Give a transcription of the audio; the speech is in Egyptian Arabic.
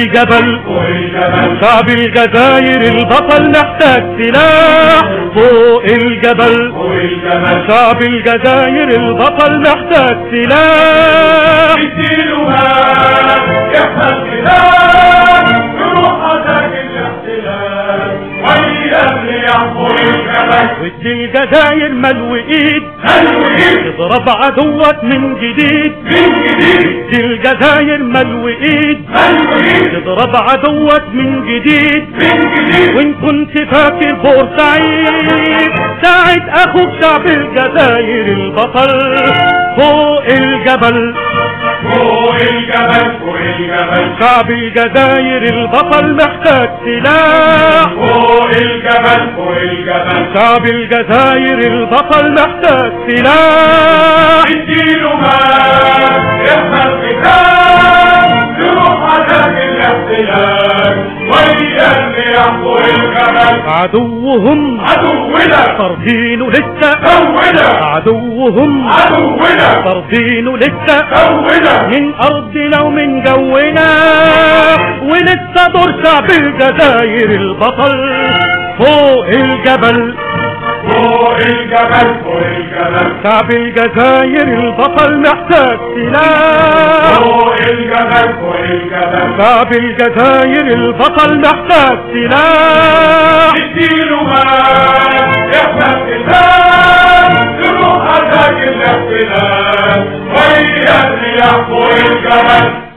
الجبل فوق الجبل شعب الجزائر البطل محتاج سلاح فوق الجبل فوق الجبل شعب الجزائر البطل محتاج سلاح اديله مال يحمل سلاح يروح عزاك الاحتلال ويا اللي يحفر الجبل ودي الجزائر ملو ايد تنوير تضرب عدوك من جديد من جديد دي الجزائر ملو ايد تنوير تضرب عدوك من جديد من جديد وان كنت فاكر بورسعيد ساعد اخوك شعب الجزائر البطل فوق الجبل فوق الجبل فوق الجبل شعب الجزائر البطل محتاج سلاح فوق الجبل فوق الجبل شعب الجزائر البطل محتاج سلاح اديله مال يحمل قتال يروح عزاك الاحتلال ويا اللي يحفر الجبل عدوهم عدونا طردينه لسه كونا عدوهم عدونا طردينه لسه كونا من ارضنا ومن جونا ولسه دور شعب الجزائر البطل فوق الجبل فوق الجبل فوق الجبل شعب الجزائر البطل محتاج سلاح فوق الجبل فوق الجبل شعب الجزائر البطل محتاج سلاح اديله مال يحمل قتال يروح عزاك الاحتلال ويا اللي يحفر الجبل